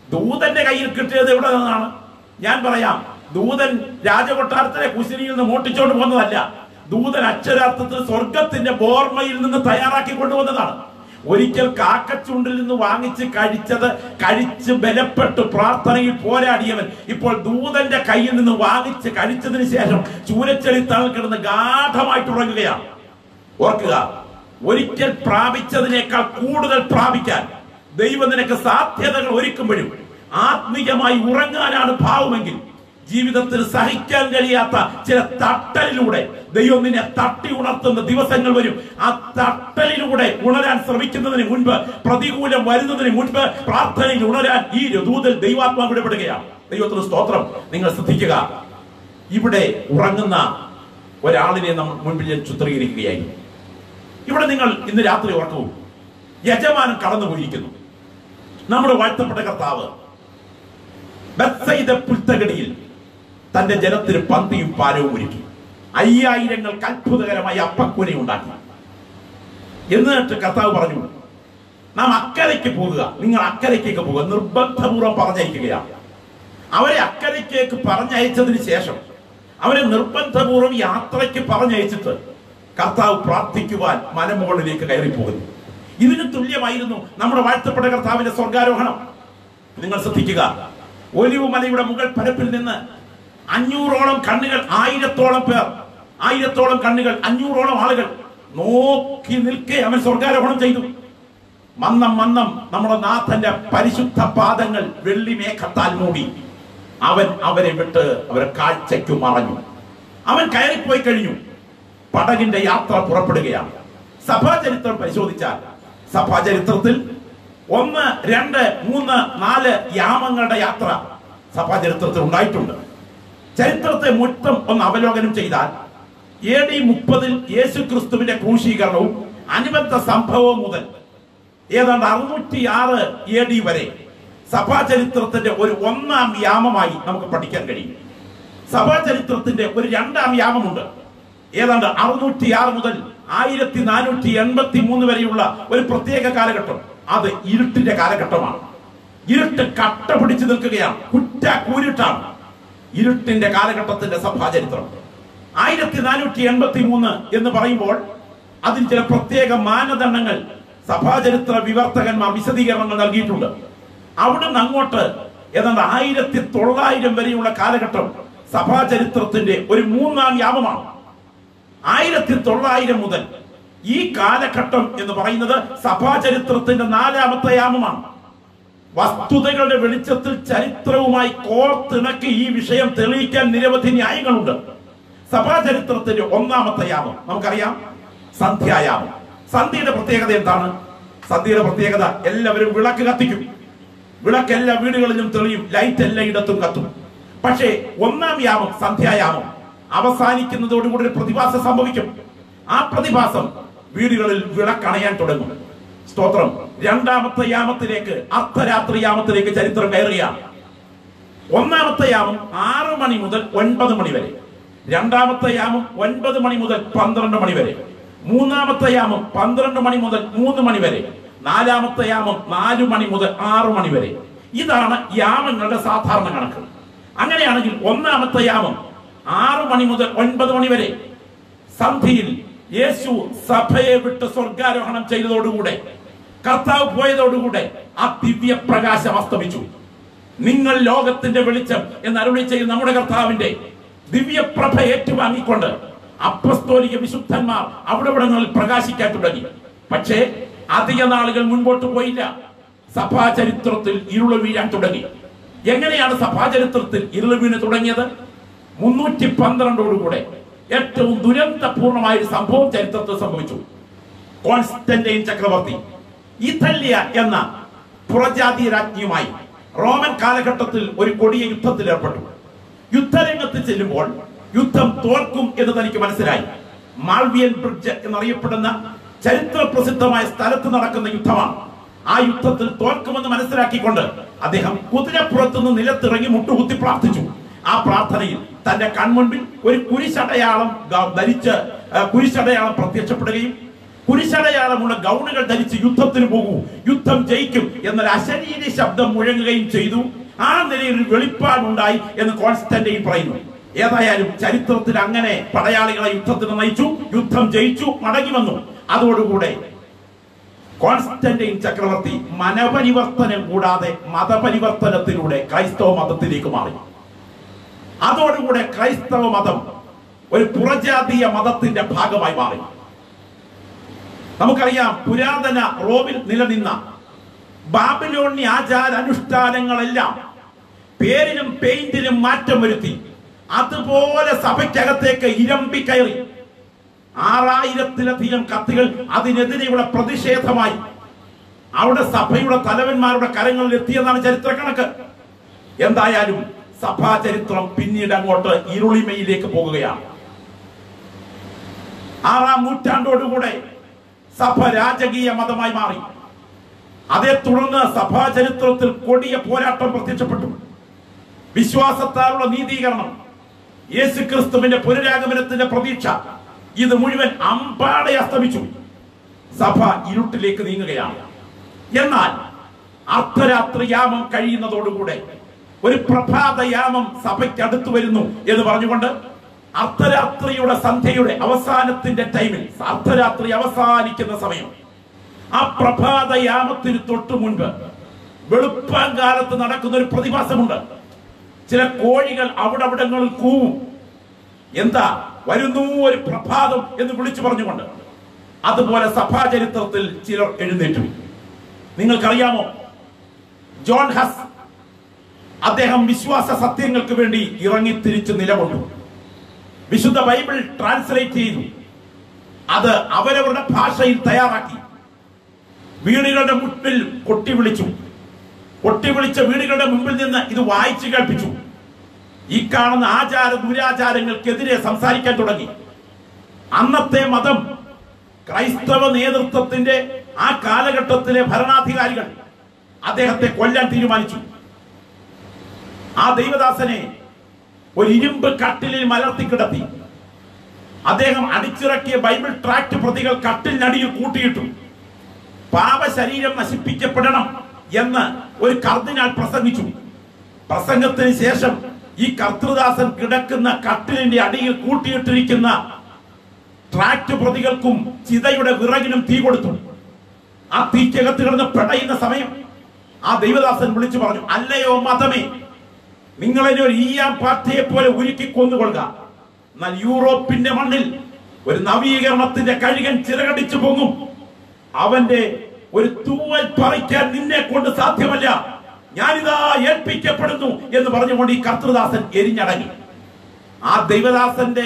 ദൂതന്റെ കയ്യിൽ കിട്ടിയത് എവിടെ നിന്നാണ് ഞാൻ പറയാം ദൂതൻ രാജകൊട്ടാരത്തിലെ കുശിനിയിൽ നിന്ന് മോട്ടിച്ചോണ്ട് പോകുന്നതല്ല ദൂതൻ അക്ഷരാർത്ഥത്തിൽ സ്വർഗത്തിന്റെ ബോർമയിൽ നിന്ന് തയ്യാറാക്കി കൊണ്ടുവന്നതാണ് ഒരിക്കൽ കാക്കച്ചുണ്ടിൽ നിന്ന് വാങ്ങിച്ച് കഴിച്ചത് കഴിച്ച് ബലപ്പെട്ട് പ്രാർത്ഥനയിൽ പോരാടിയവൻ ഇപ്പോൾ ദൂതന്റെ കയ്യിൽ നിന്ന് വാങ്ങിച്ച് കഴിച്ചതിന് ശേഷം ചൂരച്ചെളി തണൽ കിടന്ന് ഗാഠമായിട്ട് ഉറങ്ങുകയാണ് ഓർക്കുക ഒരിക്കൽ പ്രാപിച്ചതിനേക്കാൾ കൂടുതൽ പ്രാപിക്കാൻ ദൈവം നിനക്ക് സാധ്യതകൾ ഒരുക്കുമ്പോഴും ആത്മീയമായി ഉറങ്ങാനാണ് ഭാവമെങ്കിൽ ജീവിതത്തിൽ സഹിക്കാൻ കഴിയാത്ത ചില തട്ടലിലൂടെ ദൈവം നിന്നെ തട്ടി ഉണർത്തുന്ന ദിവസങ്ങൾ വരും ആ തട്ടലിലൂടെ ഉണരാൻ ശ്രമിക്കുന്നതിന് മുൻപ് പ്രതികൂലം വരുന്നതിന് മുൻപ് പ്രാർത്ഥനയിൽ ഉണരാൻ ഈ ദൂതൽ ദൈവാത്മാവ് ഇടപെടുകയാണ് ദൈവത്തിന് സ്തോത്രം നിങ്ങൾ ശ്രദ്ധിക്കുക ഇവിടെ ഉറങ്ങുന്ന ഒരാളിനെ നമ്മൾ മുൻപിൽ ഞാൻ ചിത്രീകരിക്കുകയായി ഇവിടെ നിങ്ങൾ ഇന്ന് രാത്രി ഉറക്കൂ യജമാനൻ കടന്നുപോയിരിക്കുന്നു നമ്മുടെ വാഴ്ത്തപ്പെട്ട കർത്താവ് ബത്സയിദ പുൽത്തകടിയിൽ തന്റെ ജനത്തിന് പന്തിയും പാരവും ഒരുക്കി അയ്യായിരങ്ങൾക്ക് അത്ഭുതകരമായ അപ്പക്കുനെ ഉണ്ടാക്കി എന്നിട്ട് കർത്താവ് പറഞ്ഞു നാം അക്കരയ്ക്ക് പോകുക നിങ്ങൾ അക്കരയ്ക്കേക്ക് പോകുക നിർബന്ധപൂർവ്വം പറഞ്ഞയക്കുകയാണ് അവരെ അക്കരയ്ക്കേക്ക് പറഞ്ഞയച്ചതിന് ശേഷം അവരെ നിർബന്ധപൂർവ്വം യാത്രയ്ക്ക് പറഞ്ഞയച്ചിട്ട് കർത്താവ് പ്രാർത്ഥിക്കുവാൻ മലമുകളിലേക്ക് കയറി പോകുന്നു ഇതിന് തുല്യമായിരുന്നു നമ്മുടെ വാഴ്ത്തപ്പെട്ട കർത്താവിന്റെ സ്വർഗാരോഹണം നിങ്ങൾ ശ്രദ്ധിക്കുക ഒലിവ് മലയുടെ മുകൾ പരപ്പിൽ നിന്ന് അഞ്ഞൂറോളം കണ്ണുകൾ ആയിരത്തോളം പേർ ആയിരത്തോളം കണ്ണുകൾ അഞ്ഞൂറോളം ആളുകൾ നോക്കി നിൽക്കെ അവൻ സ്വർഗാരോഹണം ചെയ്തു മന്നം മന്നം നമ്മുടെ നാഥന്റെ പരിശുദ്ധ പാദങ്ങൾ വെള്ളി മേഘത്താൽ മൂടി അവൻ അവരെ വിട്ട് അവരെ കാഴ്ചയ്ക്കു മറഞ്ഞു അവൻ കയറിപ്പോയി കഴിഞ്ഞു പടകിന്റെ യാത്ര പുറപ്പെടുകയാണ് സഭാചരിത്രം പരിശോധിച്ചാൽ സഭാചരിത്രത്തിൽ ഒന്ന് രണ്ട് മൂന്ന് നാല് യാമങ്ങളുടെ യാത്ര സഭാചരിത്രത്തിൽ ഉണ്ടായിട്ടുണ്ട് ചരിത്രത്തെ മൊത്തം ഒന്ന് അവലോകനം ചെയ്താൽ എ ഡി മുപ്പതിൽ യേശു ക്രിസ്തുവിന്റെ ക്രൂശീകരണവും അനുബന്ധ സംഭവവും മുതൽ ഏതാണ്ട് അറുന്നൂറ്റി ആറ് എ ഡി വരെ സഭാചരിത്രത്തിന്റെ ഒരു ഒന്നാം യാമമായി നമുക്ക് പഠിക്കാൻ കഴിയും സഭാചരിത്രത്തിന്റെ ഒരു രണ്ടാം യാമമുണ്ട് ഏതാണ്ട് അറുന്നൂറ്റി ആറ് മുതൽ ആയിരത്തി നാനൂറ്റി എൺപത്തി മൂന്ന് വരെയുള്ള ഒരു പ്രത്യേക കാലഘട്ടം അത് ഇരുട്ടിന്റെ കാലഘട്ടമാണ് ഇരുട്ട് കട്ട പിടിച്ചു നിൽക്കുകയാണ് കുറ്റ കൂരിട്ടാണ് ഇരുട്ടിന്റെ കാലഘട്ടത്തിന്റെ സഭാചരിത്രം ആയിരത്തി നാനൂറ്റി എൺപത്തി മൂന്ന് എന്ന് പറയുമ്പോൾ അതിന് ചില പ്രത്യേക മാനദണ്ഡങ്ങൾ സഭാചരിത്ര വിവർത്തകന്മാർ വിശദീകരണങ്ങൾ നൽകിയിട്ടുണ്ട് അവിടുന്ന് അങ്ങോട്ട് ഏതാണ്ട് ആയിരത്തി തൊള്ളായിരം വരെയുള്ള കാലഘട്ടം സഭാചരിത്രത്തിന്റെ ഒരു മൂന്നാം യാമമാണ് ആയിരത്തി തൊള്ളായിരം മുതൽ ഈ കാലഘട്ടം എന്ന് പറയുന്നത് സഭാചരിത്രത്തിന്റെ നാലാമത്തെ യാമമാണ് വസ്തുതകളുടെ വെളിച്ചത്തിൽ ചരിത്രവുമായി കോർത്തിണക്കി ഈ വിഷയം തെളിയിക്കാൻ നിരവധി ന്യായങ്ങളുണ്ട് സഭാചരിത്രത്തിന്റെ ഒന്നാമത്തെ യാമം നമുക്കറിയാം സന്ധ്യായാമം സന്ധ്യയുടെ പ്രത്യേകത എന്താണ് സന്ധ്യയുടെ പ്രത്യേകത എല്ലാവരും വിളക്ക് കത്തിക്കും വിളക്ക് എല്ലാ വീടുകളിലും തെളിയും ലൈറ്റ് എല്ലായിടത്തും കത്തും പക്ഷേ ഒന്നാം യാമം സന്ധ്യായാമം അവസാനിക്കുന്നതോടുകൂടി ഒരു പ്രതിഭാസം സംഭവിക്കും ആ പ്രതിഭാസം വീടുകളിൽ വിളക്കണയാൻ തുടങ്ങും സ്തോത്രം രണ്ടാമത്തെ യാമത്തിലേക്ക് അർദ്ധരാത്രി യാമത്തിലേക്ക് ചരിത്രം കയറുകയാണ് ഒന്നാമത്തെ യാമം ആറ് മണി മുതൽ ഒൻപത് മണി വരെ രണ്ടാമത്തെ യാമം ഒൻപത് മണി മുതൽ പന്ത്രണ്ട് മണി വരെ മൂന്നാമത്തെ യാമം പന്ത്രണ്ട് മണി മുതൽ മൂന്ന് മണി വരെ നാലാമത്തെ യാമം നാലു മണി മുതൽ ആറു മണി വരെ ഇതാണ് യാമങ്ങളുടെ സാധാരണ കണക്ക് അങ്ങനെയാണെങ്കിൽ ഒന്നാമത്തെ യാമം ആറു മണി മുതൽ ഒൻപത് മണി വരെ സന്ധിയിൽ യേശു സഭയെ വിട്ട് സ്വർഗാരോഹണം ചെയ്തതോടുകൂടെ കർത്താവ് പോയതോടുകൂടെ ആ ദിവ്യ പ്രകാശം അസ്തമിച്ചു നിങ്ങൾ ലോകത്തിന്റെ വെളിച്ചം എന്ന് അരുളി ചെയ്യുന്ന നമ്മുടെ കർത്താവിന്റെ ദിവ്യപ്രഭ ഏറ്റുവാങ്ങിക്കൊണ്ട് അപ്പസ്തോലിക വിശുദ്ധന്മാർ അവിടെ ഇവിടങ്ങളിൽ പ്രകാശിക്കാൻ തുടങ്ങി പക്ഷേ അധിക നാളുകൾ മുൻപോട്ട് പോയില്ല സഭാചരിത്രത്തിൽ ഇരുള് വീഴാൻ തുടങ്ങി എങ്ങനെയാണ് സഭാചരിത്രത്തിൽ ഇരുള് വീണ് തുടങ്ങിയത് മുന്നൂറ്റി പന്ത്രണ്ടോടുകൂടെ ഏറ്റവും ദുരന്തപൂർണമായ ഒരു സംഭവം ചരിത്രത്തിൽ സംഭവിച്ചു കോൺസ്റ്റന്റൈൻ ചക്രവർത്തി ഇഥല്യ എന്ന പുറജാതി രാജ്ഞിയുമായി റോമൻ കാലഘട്ടത്തിൽ ഒരു കൊടിയ യുദ്ധത്തിൽ ഏർപ്പെട്ടു യുദ്ധരംഗത്ത് ചെല്ലുമ്പോൾ യുദ്ധം തോൽക്കും എന്ന് തനിക്ക് മനസ്സിലായി മാൾവിയൻ ബ്രിഡ്ജ് എന്നറിയപ്പെടുന്ന ചരിത്ര പ്രസിദ്ധമായ സ്ഥലത്ത് നടക്കുന്ന യുദ്ധമാണ് ആ യുദ്ധത്തിൽ തോൽക്കുമെന്ന് മനസ്സിലാക്കിക്കൊണ്ട് അദ്ദേഹം കുതിരപ്പുറത്തുനിന്ന് നിലത്തിറങ്ങി മുട്ടുകുത്തി പ്രാർത്ഥിച്ചു ആ പ്രാർത്ഥനയിൽ തന്റെ കൺമുൻപിൽ ഒരു കുരിശടയാളം ഗ- ധരിച്ച് ആ, കുരിശടയാളം പ്രത്യക്ഷപ്പെടുകയും കുരിശടയാളമുള്ള ഗൗണുകൾ ധരിച്ച് യുദ്ധത്തിന് പോകൂ യുദ്ധം ജയിക്കും എന്നൊരു അശരീരി ശബ്ദം മുഴങ്ങുകയും ചെയ്തു ആ നിലയിൽ ഒരു വെളിപ്പാടുണ്ടായി എന്ന് കോൺസ്റ്റന്റൈൻ പറയുന്നു ഏതായാലും ചരിത്രത്തിൽ അങ്ങനെ പടയാളികളെ യുദ്ധത്തിന് നയിച്ചു യുദ്ധം ജയിച്ചു മടങ്ങി വന്നു അതോടുകൂടെ കോൺസ്റ്റന്റൈൻ ചക്രവർത്തി മനപരിവർത്തനം കൂടാതെ മതപരിവർത്തനത്തിലൂടെ ക്രൈസ്തവ മതത്തിലേക്ക് മാറി അതോടുകൂടെ ക്രൈസ്തവ മതം ഒരു പുറജാതീയ മതത്തിന്റെ ഭാഗമായി മാറി നമുക്കറിയാം പുരാതന റോമിൽ നിലനിന്ന ബാബിലോണി ആചാര അനുഷ്ഠാനങ്ങളെല്ലാം പേരിലും പെയിന്റിലും മാറ്റം വരുത്തി അതുപോലെ സഭയ്ക്കകത്തേക്ക് ഇരമ്പി കയറി ആറായിരത്തിലധികം കത്തുകൾ അതിനെതിരെയുള്ള പ്രതിഷേധമായി അവിടെ സഭയുടെ തലവന്മാരുടെ കരങ്ങളിൽ എത്തിയെന്നാണ് ചരിത്ര കണക്ക് എന്തായാലും സഭാ ചരിത്രം പിന്നീട് അങ്ങോട്ട് ഇരുളിമയിലേക്ക് പോകുകയാണ് ആറാം നൂറ്റാണ്ടോടുകൂടെ സഭ രാജകീയ മതമായി മാറി അതേ തുടർന്ന് സഭാ ചരിത്രത്തിൽ കൊടിയ പോരാട്ടം പ്രത്യക്ഷപ്പെട്ടു വിശ്വാസത്താലുള്ള നീതീകരണം യേശു ക്രിസ്തുവിന്റെ പുനരാഗമനത്തിന്റെ പ്രതീക്ഷ ഇത് മുഴുവൻ അമ്പാടെ അസ്തമിച്ചു സഭ ഇരുട്ടിലേക്ക് നീങ്ങുകയാണ് എന്നാൽ അർദ്ധരാത്രി യാമം കഴിയുന്നതോടുകൂടെ ഒരു പ്രഭാത യാമം സഭയ്ക്ക് അടുത്തു വരുന്നു എന്ന് പറഞ്ഞുകൊണ്ട് അർദ്ധരാത്രിയുടെ സന്ധ്യയുടെ അവസാനത്തിന്റെ ടൈമിൽ അർദ്ധരാത്രി അവസാനിക്കുന്ന സമയം ആ പ്രഭാത യാമത്തിന് തൊട്ടു മുൻപ് വെളുപ്പാങ്കാലത്ത് നടക്കുന്ന ഒരു പ്രതിഭാസമുണ്ട് ചില കോഴികൾ അവിടെ അവിടങ്ങളിൽ കൂവും എന്താ വരുന്നു ഒരു പ്രഭാതം എന്ന് വിളിച്ചു പറഞ്ഞുകൊണ്ട് അതുപോലെ സഭാചരിത്രത്തിൽ ചിലർ എഴുന്നേറ്റു നിങ്ങൾക്കറിയാമോ ജോൺ ഹസ് അദ്ദേഹം വിശ്വാസ സത്യങ്ങൾക്ക് വേണ്ടി ഇറങ്ങി തിരിച്ച് നിലകൊണ്ടു വിശുദ്ധ ബൈബിൾ ട്രാൻസ്ലേറ്റ് ചെയ്തു അത് അവരവരുടെ ഭാഷയിൽ തയ്യാറാക്കി വീടുകളുടെ മുൻപിൽ കൊട്ടി വിളിച്ചു കൊട്ടി വിളിച്ച വീടുകളുടെ മുമ്പിൽ നിന്ന് ഇത് വായിച്ചു കേൾപ്പിച്ചു ഈ കാണുന്ന ആചാര ദുരാചാരങ്ങൾക്കെതിരെ സംസാരിക്കാൻ തുടങ്ങി അന്നത്തെ മതം ക്രൈസ്തവ നേതൃത്വത്തിന്റെ ആ കാലഘട്ടത്തിലെ ഭരണാധികാരികൾ അദ്ദേഹത്തെ കൊല്ലാൻ തീരുമാനിച്ചു ആ ദൈവദാസനെ ഒരു ഇരുമ്പ് കട്ടിലിൽ മലർത്തി കിടത്തി അദ്ദേഹം അടിച്ചിറക്കിയ ബൈബിൾ ട്രാക്ട് പ്രതികൾ കട്ടിലിനടിയിൽ കൂട്ടിയിട്ടു പാപ ശരീരം നശിപ്പിക്കപ്പെടണം എന്ന് ഒരു കർദിനാൾ പ്രസംഗിച്ചു പ്രസംഗത്തിന് ശേഷം ഈ കർത്തൃദാസൻ കിടക്കുന്ന കട്ടിലിന്റെ അടിയിൽ കൂട്ടിയിട്ടിരിക്കുന്ന ട്രാക്ട് പ്രതികൾക്കും ചിതയുടെ വിറകിനും തീ കൊടുത്തു ആ തീക്കകത്ത് കിടന്ന് പെടയുന്ന സമയം ആ ദൈവദാസൻ വിളിച്ചു പറഞ്ഞു അല്ലയോ മതമേ നിങ്ങളെ ഒരു ഈയാം പാർട്ടിയെ പോലെ ഉരുക്കി കൊന്നുകൊള്ളുക എന്നാൽ യൂറോപ്പിന്റെ മണ്ണിൽ ഒരു നവീകരണത്തിന്റെ കഴുകൻ ചിറകടിച്ചു പൊങ്ങും അവന്റെ ഒരു തൂവൽ പറിക്കാൻ നിന്നെ കൊണ്ട് സാധ്യമല്ല ഞാനിതാ ഏൽപ്പിക്കപ്പെടുന്നു എന്ന് പറഞ്ഞുകൊണ്ട് ഈ കർത്തൃദാസൻ എരിഞ്ഞടങ്ങി ആ ദൈവദാസന്റെ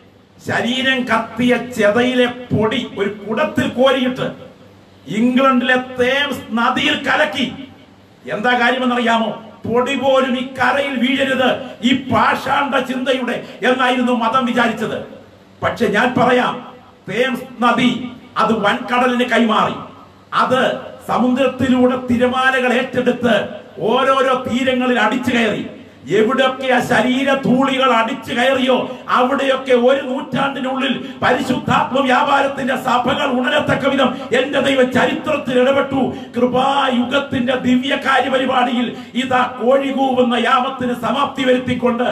ശരീരം കത്തിയ ചെതയിലെ പൊടി ഒരു കുടത്തിൽ കോരിയിട്ട് ഇംഗ്ലണ്ടിലെ തേംസ് നദിയിൽ കലക്കി എന്താ കാര്യമെന്നറിയാമോ പൊടി പോലും ഈ കരയിൽ വീഴരുത് ഈ പാഷാണ്ട ചിന്തയുടെ എന്നായിരുന്നു മതം വിചാരിച്ചത് പക്ഷെ ഞാൻ പറയാം തേംസ് നദി അത് വൻകടലിന് കൈമാറി അത് സമുദ്രത്തിലൂടെ തിരമാലകൾ ഏറ്റെടുത്ത് ഓരോരോ തീരങ്ങളിൽ അടിച്ചു കയറി എവിടെയൊക്കെ ആ ശരീര ധൂളികൾ അടിച്ചു കയറിയോ അവിടെയൊക്കെ ഒരു നൂറ്റാണ്ടിനുള്ളിൽ പരിശുദ്ധാത്മ വ്യാപാരത്തിന്റെ സഭകൾ ഉണരത്തക്ക വിധം എന്റെ ദൈവ ചരിത്രത്തിൽ ഇടപെട്ടു കൃപായുഗത്തിന്റെ ദിവ്യ കാര്യപരിപാടിയിൽ ഇതാ കോഴികൂവുന്ന യാമത്തിന് സമാപ്തി വരുത്തിക്കൊണ്ട്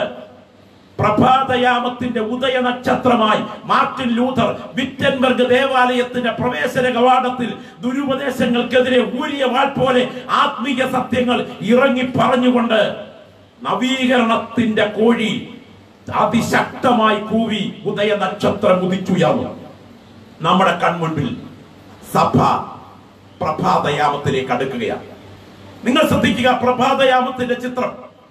പ്രഭാതയാമത്തിന്റെ ഉദയ നക്ഷത്രമായി മാർട്ടിൻ ലൂഥർ വിറ്റൻബർഗ് ദേവാലയത്തിന്റെ പ്രവേശന കവാടത്തിൽ ദുരുപദേശങ്ങൾക്കെതിരെ ഊരിയ വാൾ പോലെ ആത്മീയ സത്യങ്ങൾ ഇറങ്ങി പറഞ്ഞുകൊണ്ട് നവീകരണത്തിന്റെ കോഴി അതിശക്തമായി കൂവി ഉദയ നക്ഷത്രം ഉദിച്ചുയർന്നു നമ്മുടെ കൺമുൻപിൽ സഭ പ്രഭാതയാമത്തിലേക്ക് അടുക്കുകയാണ് നിങ്ങൾ ശ്രദ്ധിക്കുക പ്രഭാതയാമത്തിന്റെ ചിത്രം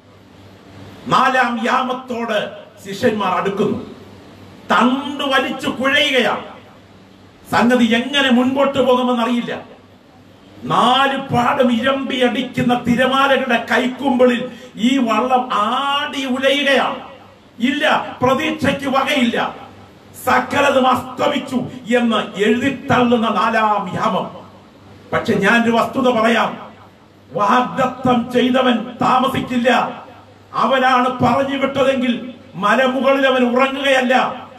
നാലാം യാമത്തോട് ശിഷ്യന്മാർ അടുക്കുന്നു തണ്ട് വലിച്ചു കുഴയുകയാണ് സംഗതി എങ്ങനെ മുൻപോട്ട് പോകുമെന്നറിയില്ല നാല് പാടും ഇരമ്പി അടിക്കുന്ന തിരമാലകളുടെ കൈക്കുമ്പിളിൽ ഈ വള്ളം ആടി ഉലയുകയാണ് ഇല്ല പ്രതീക്ഷയ്ക്ക് വകയില്ല സകലതും അസ്തമിച്ചു എന്ന് എഴുതിത്തള്ളുന്ന നാലാം യാമം പക്ഷെ ഞാൻ ഒരു വസ്തുത പറയാം വാഗ്ദത്തം ചെയ്തവൻ താമസിക്കില്ല അവനാണ് പറഞ്ഞു വിട്ടതെങ്കിൽ മലമുകളിൽ അവൻ ഉറങ്ങുകയല്ല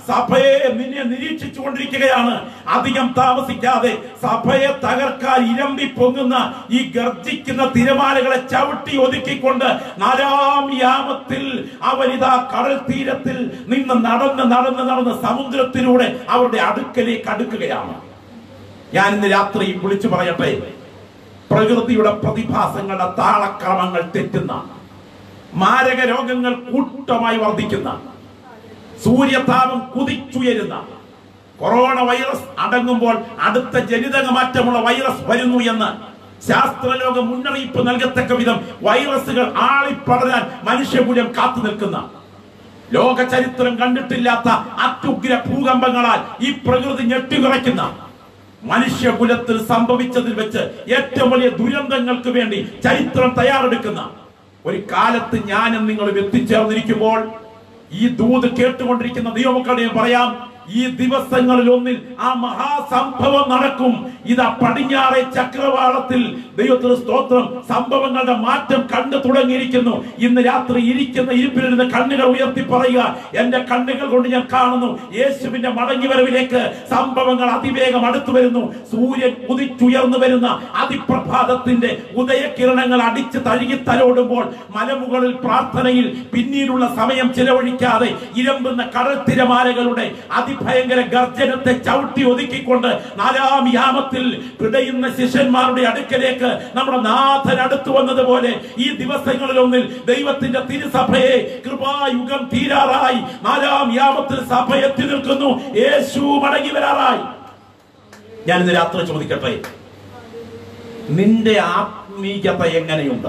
സഭയെ നിന്നെ നിരീക്ഷിച്ചു കൊണ്ടിരിക്കുകയാണ് അധികം താമസിക്കാതെ സഭയെ തകർക്കാൻ ഇരമ്പി പൊങ്ങുന്ന ഈ ഗർജിക്കുന്ന തിരമാലകളെ ചവിട്ടി ഒതുക്കിക്കൊണ്ട് നാലാം യാമത്തിൽ അവനിതാ കടൽ തീരത്തിൽ നിന്ന് നടന്ന് നടന്ന് നടന്ന് സമുദ്രത്തിലൂടെ അവരുടെ അടുക്കലേക്ക് അടുക്കുകയാണ് ഞാൻ ഇന്ന് രാത്രി വിളിച്ചു പറയട്ടെ പ്രകൃതിയുടെ പ്രതിഭാസങ്ങളുടെ താളക്രമങ്ങൾ തെറ്റുന്ന മാരക രോഗങ്ങൾ കൂട്ടമായി വർദ്ധിക്കുന്ന സൂര്യതാപം കുതിച്ചുയരുന്ന കൊറോണ വൈറസ് അടങ്ങുമ്പോൾ അടുത്ത ജനിതക മാറ്റമുള്ള വൈറസ് വരുന്നു എന്ന് ശാസ്ത്രലോക മുന്നറിയിപ്പ് നൽകത്തക്ക വിധം വൈറസുകൾ ആളിപ്പടരാൻ മനുഷ്യകുലം കാത്തു നിൽക്കുന്ന ലോക ചരിത്രം കണ്ടിട്ടില്ലാത്ത അത്യുഗ്ര ഭൂകമ്പങ്ങളാൽ ഈ പ്രകൃതി ഞെട്ടികുറയ്ക്കുന്ന മനുഷ്യകുലത്തിൽ സംഭവിച്ചതിൽ വെച്ച് ഏറ്റവും വലിയ ദുരന്തങ്ങൾക്ക് വേണ്ടി ചരിത്രം തയ്യാറെടുക്കുന്ന ഒരു കാലത്ത് ഞാനും നിങ്ങളും എത്തിച്ചേർന്നിരിക്കുമ്പോൾ ഈ ദൂത് കേട്ടുകൊണ്ടിരിക്കുന്ന ദൈവമക്കളുടെ പറയാം ഈ ദിവസങ്ങളിൽ ഒന്നിൽ ആ മഹാസംഭവം നടക്കും ഇതാ പടിഞ്ഞാറെ ചക്രവാളത്തിൽ ദൈവത്തിന് സ്തോത്രം സംഭവങ്ങളുടെ മാറ്റം കണ്ടു തുടങ്ങിയിരിക്കുന്നു ഇന്ന് രാത്രി ഇരിക്കുന്ന ഇരിപ്പിലിരുന്ന് കണ്ണുകൾ ഉയർത്തി പറയുക എന്റെ കണ്ണുകൾ കൊണ്ട് ഞാൻ കാണുന്നു യേശുവിന്റെ മടങ്ങി വരവിലേക്ക് സംഭവങ്ങൾ അതിവേഗം അടുത്തു വരുന്നു സൂര്യൻ ഉദിച്ചുയർന്നു വരുന്ന അതിപ്രഭാതത്തിന്റെ ഉദയകിരണങ്ങൾ അടിച്ച് തഴുകി തലോടുമ്പോൾ മലമുകളിൽ പ്രാർത്ഥനയിൽ പിന്നീടുള്ള സമയം ചിലവഴിക്കാതെ ഇരമ്പുന്ന കടൽ തിരമാലകളുടെ അതിഭയങ്കര ഗർജനത്തെ ചവിട്ടി ഒതുക്കിക്കൊണ്ട് നാലാം യാമത്തിൽ പിടയുന്ന ശിഷ്യന്മാരുടെ അടുക്കലേക്ക് നമ്മുടെ നാഥൻ അടുത്തു വന്നതുപോലെ ഈ ദിവസങ്ങളിലൊന്നിൽ ദൈവത്തിന്റെ തിരുസഭയെ കൃപായുഗം തീരാറായി നാലാം യാമത്തിൽ സഭ എത്തി നിൽക്കുന്നു യേശു മടങ്ങി വരാറായി ഞാൻ ഇന്ന് രാത്രി ചോദിക്കട്ടെ നിന്റെ ആത്മീയത എങ്ങനെയുണ്ട്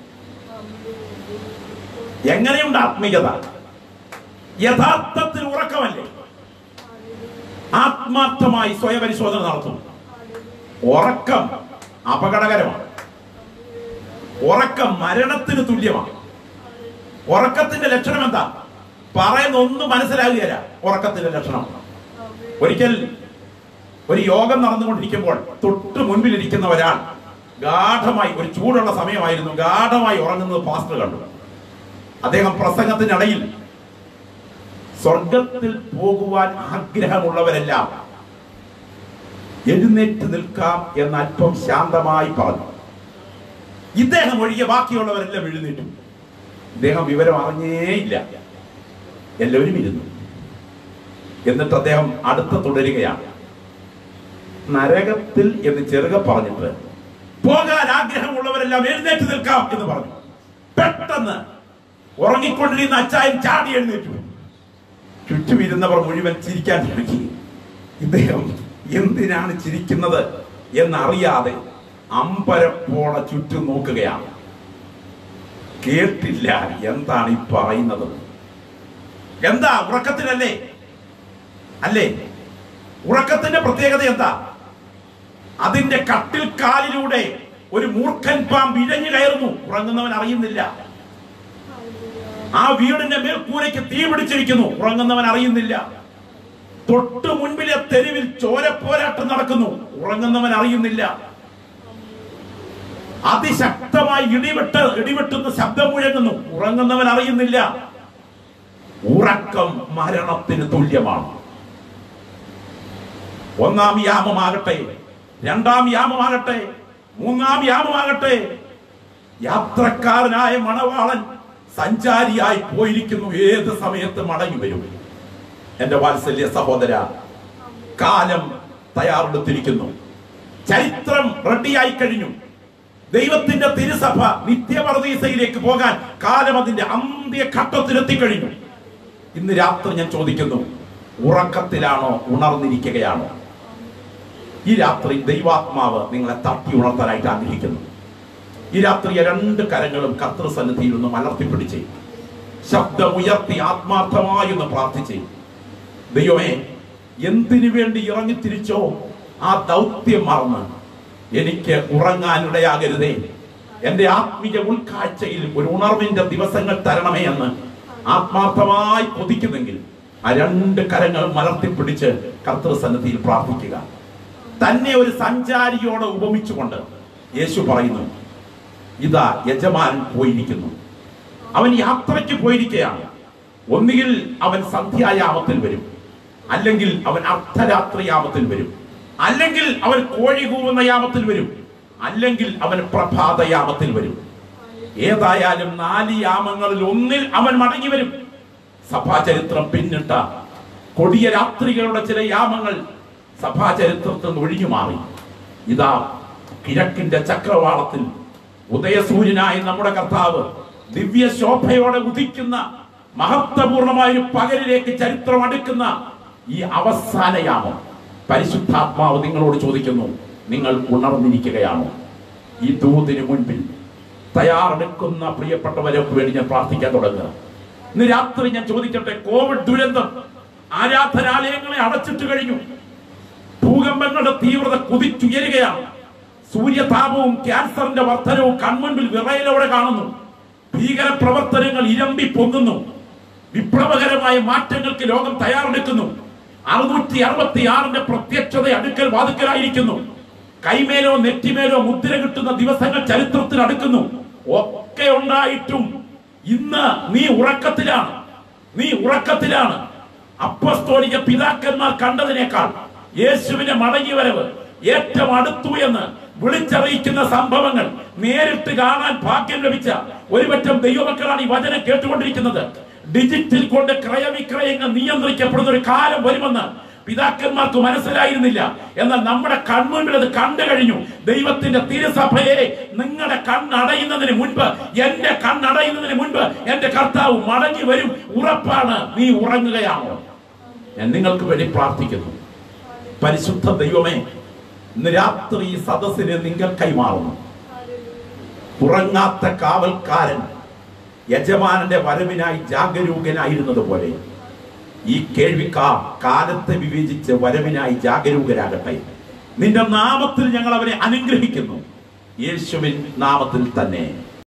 എങ്ങനെയുണ്ട് ആത്മീയത യഥാർത്ഥത്തിൽ ഉറക്കമല്ലേ ആത്മാർത്ഥമായി സ്വയപരിശോധന നടത്തും ഉറക്കം അപകടകരമാണ് ഉറക്കം മരണത്തിന് തുല്യമാണ് ഉറക്കത്തിന്റെ ലക്ഷണം എന്താ പറയുന്ന ഒന്നും മനസ്സിലാകുകയില്ല ഉറക്കത്തിന്റെ ലക്ഷണം ഒരിക്കൽ ഒരു യോഗം നടന്നുകൊണ്ടിരിക്കുമ്പോൾ തൊട്ട് മുൻപിലിരിക്കുന്ന ഒരാൾ ഗാഠമായി ഒരു ചൂടുള്ള സമയമായിരുന്നു ഗാഠമായി ഉറങ്ങുന്നത് പാസ്റ്റർ കണ്ടു അദ്ദേഹം പ്രസംഗത്തിനിടയിൽ സ്വർഗത്തിൽ പോകുവാൻ ആഗ്രഹമുള്ളവരെല്ലാം എഴുന്നേറ്റ് നിൽക്കാം എന്ന് അല്പം ശാന്തമായി പറഞ്ഞു ഇദ്ദേഹം ഒഴികെ ബാക്കിയുള്ളവരെല്ലാം എഴുന്നേറ്റു ഇദ്ദേഹം വിവരം അറിഞ്ഞേയില്ല എല്ലാവരും ഇരുന്നു എന്നിട്ട് അദ്ദേഹം അടുത്ത തുടരുകയാണ് നരകത്തിൽ എന്ന് ചെറുക പറഞ്ഞിട്ട് പോകാൻ ആഗ്രഹമുള്ളവരെല്ലാം എഴുന്നേറ്റ് നിൽക്കാം എന്ന് പറഞ്ഞു പെട്ടെന്ന് ഉറങ്ങിക്കൊണ്ടിരുന്ന അച്ചായൻ ചാടി എഴുന്നേറ്റു ചുറ്റും ഇരുന്നവർ മുഴുവൻ ചിരിക്കാൻ തുടങ്ങി ഇദ്ദേഹം എന്തിനാണ് ചിരിക്കുന്നത് എന്നറിയാതെ അമ്പരപ്പോടെ ചുറ്റും നോക്കുകയാണ് കേട്ടില്ല എന്താണ് ഈ പറയുന്നത് എന്താ ഉറക്കത്തിനല്ലേ അല്ലേ ഉറക്കത്തിന്റെ പ്രത്യേകത എന്താ അതിന്റെ കട്ടിൽ കാലിലൂടെ ഒരു മൂർഖൻ പാമ്പ് ഇഴഞ്ഞു കയറുന്നു ഉറങ്ങുന്നവൻ അറിയുന്നില്ല ആ വീടിന്റെ മേൽക്കൂരയ്ക്ക് തീ പിടിച്ചിരിക്കുന്നു ഉറങ്ങുന്നവൻ അറിയുന്നില്ല തൊട്ടു മുൻപിലെ തെരുവിൽ ചോരപ്പോരാട്ടം നടക്കുന്നു ഉറങ്ങുന്നവൻ അറിയുന്നില്ല അതിശക്തമായി ഇടിവെട്ട് ഇടിവെട്ടുന്ന ശബ്ദം മുഴങ്ങുന്നു ഉറങ്ങുന്നവൻ അറിയുന്നില്ല ഉറക്കം മരണത്തിന് തുല്യമാണ് ഒന്നാം യാമമാകട്ടെ രണ്ടാം യാമമാകട്ടെ മൂന്നാം യാമമാകട്ടെ യാത്രക്കാരനായ മണവാളൻ സഞ്ചാരിയായി പോയിരിക്കുന്നു ഏത് സമയത്ത് മടങ്ങി വരും എന്റെ വാത്സല്യ സഹോദര കാലം തയ്യാറെടുത്തിരിക്കുന്നു ചരിത്രം റെഡിയായി കഴിഞ്ഞു ദൈവത്തിന്റെ തിരുസഭ നിത്യപരദീസയിലേക്ക് പോകാൻ കാലം അതിന്റെ അന്ത്യഘട്ടത്തിലെത്തിക്കഴിഞ്ഞു ഇന്ന് രാത്രി ഞാൻ ചോദിക്കുന്നു ഉറക്കത്തിലാണോ ഉണർന്നിരിക്കുകയാണോ ഈ രാത്രി ദൈവാത്മാവ് നിങ്ങളെ തട്ടി ഉണർത്താനായിട്ട് ആഗ്രഹിക്കുന്നു ഈ രാത്രി രണ്ട് കരങ്ങളും കർത്തൃ സന്നിധിയിൽ ഒന്ന് മലർത്തിപ്പിടിച്ച് ശബ്ദമുയർത്തി ആത്മാർത്ഥമായി ഒന്ന് പ്രാർത്ഥിച്ച് ദൈവമേ എന്തിനു വേണ്ടി ഇറങ്ങിത്തിരിച്ചോ ആ ദൗത്യം മറന്ന് എനിക്ക് ഉറങ്ങാനിടയാകരുതേ എന്റെ ആത്മീയ ഉൾക്കാഴ്ചയിൽ ഒരു ഉണർവിന്റെ ദിവസങ്ങൾ തരണമേ എന്ന് ആത്മാർത്ഥമായി കൊതിക്കുന്നെങ്കിൽ ആ രണ്ട് കരങ്ങളും മലർത്തിപ്പിടിച്ച് കർത്തൃ സന്നിധിയിൽ പ്രാർത്ഥിക്കുക തന്നെ ഒരു സഞ്ചാരിയോട് ഉപമിച്ചുകൊണ്ട് യേശു പറയുന്നു ഇതാ യജമാനൻ പോയിരിക്കുന്നു അവൻ യാത്രയ്ക്ക് പോയിരിക്കുകയാണ് ഒന്നുകിൽ അവൻ സന്ധ്യായാമത്തിൽ വരും അല്ലെങ്കിൽ അവൻ അർദ്ധരാത്രി യാമത്തിൽ വരും അല്ലെങ്കിൽ അവൻ കോഴി കൂവുന്ന യാമത്തിൽ വരും അല്ലെങ്കിൽ അവൻ പ്രഭാത യാമത്തിൽ വരും ഏതായാലും നാല് യാമങ്ങളിൽ ഒന്നിൽ അവൻ മടങ്ങി വരും സഭാചരിത്രം പിന്നിട്ട കൊടിയ രാത്രികളുടെ ചില യാമങ്ങൾ സഭാചരിത്രത്തിൽ നിന്ന് ഒഴിഞ്ഞു മാറി ഇതാ കിഴക്കിന്റെ ചക്രവാളത്തിൽ ഉദയസൂര്യനായ നമ്മുടെ കർത്താവ് ദിവ്യ ശോഭയോടെ ഉദിക്കുന്ന മഹത്വപൂർണമായ ഒരു പകലിലേക്ക് ചരിത്രം അടുക്കുന്ന ഈ അവസാന യാമം പരിശുദ്ധാത്മാവ് നിങ്ങളോട് ചോദിക്കുന്നു നിങ്ങൾ ഉണർന്നിരിക്കുകയാണോ ഈ ദൂതിന് മുൻപിൽ തയ്യാറെടുക്കുന്ന പ്രിയപ്പെട്ടവരൊക്കെ വേണ്ടി ഞാൻ പ്രാർത്ഥിക്കാൻ തുടങ്ങുക ഇന്ന് രാത്രി ഞാൻ ചോദിക്കട്ടെ കോവിഡ് ദുരന്തം ആരാധനാലയങ്ങളെ അടച്ചിട്ട് കഴിഞ്ഞു ഭൂകമ്പങ്ങളുടെ തീവ്രത കുതിച്ചുയരുകയാണ് സൂര്യതാപവും ക്യാൻസറിന്റെ വർധനവും കൺമുൻപിൽ വിറയലോടെ കാണുന്നു ഭീകര പ്രവർത്തനങ്ങൾ ഇരമ്പി പൊങ്ങുന്നു വിപ്ലവകരമായ മാറ്റങ്ങൾക്ക് ലോകം തയ്യാറെടുക്കുന്നു അറുന്നൂറ്റി അറുപത്തി ആറിന്റെ പ്രത്യക്ഷത അടുക്കൽ വാതുക്കലായിരിക്കുന്നു കൈമേലോ നെറ്റിമേലോ മുദ്ര കിട്ടുന്ന ദിവസങ്ങൾ ചരിത്രത്തിൽ അടുക്കുന്നു ഒക്കെ ഉണ്ടായിട്ടും ഇന്ന് നീ ഉറക്കത്തിലാണ് നീ ഉറക്കത്തിലാണ് അപ്പസ്തോലിക പിതാക്കന്മാർ കണ്ടതിനേക്കാൾ യേശുവിന്റെ മടങ്ങിവരവ് ഏറ്റവും അടുത്തു എന്ന് വിളിച്ചറിയിക്കുന്ന സംഭവങ്ങൾ നേരിട്ട് കാണാൻ ഭാഗ്യം ലഭിച്ച ഒരുപറ്റം ദൈവമക്കളാണ് ഈ വചനം കേട്ടുകൊണ്ടിരിക്കുന്നത് ഡിജിറ്റൽ കൊണ്ട് ക്രയവിക്രയങ്ങൾ നിയന്ത്രിക്കപ്പെടുന്ന ഒരു കാലം വരുമെന്ന് പിതാക്കന്മാർക്ക് മനസ്സിലായിരുന്നില്ല എന്നാൽ നമ്മുടെ കൺമുൻപിൽ അത് കണ്ടു കഴിഞ്ഞു ദൈവത്തിന്റെ തിരുസഭയെ നിങ്ങളുടെ കണ്ണടയുന്നതിന് മുൻപ് എന്റെ കണ്ണടയുന്നതിന് മുൻപ് എന്റെ കർത്താവ് മടങ്ങി വരും ഉറപ്പാണ് നീ ഉറങ്ങുകയാണോ ഞാൻ നിങ്ങൾക്ക് വേണ്ടി പ്രാർത്ഥിക്കുന്നു പരിശുദ്ധ ദൈവമേ ഇന്ന് രാത്രി ഈ സദസ്സിനെ നിങ്ങൾ കൈമാറുന്നു ഉറങ്ങാത്ത കാവൽക്കാരൻ യജമാനന്റെ വരവിനായി ജാഗരൂകനായിരുന്നത് പോലെ ഈ കേൾവിക്കാർ കാലത്തെ വിവേചിച്ച് വരവിനായി ജാഗരൂകരാകട്ടെ നിന്റെ നാമത്തിൽ ഞങ്ങൾ അവരെ അനുഗ്രഹിക്കുന്നു യേശുവിൻ നാമത്തിൽ തന്നെ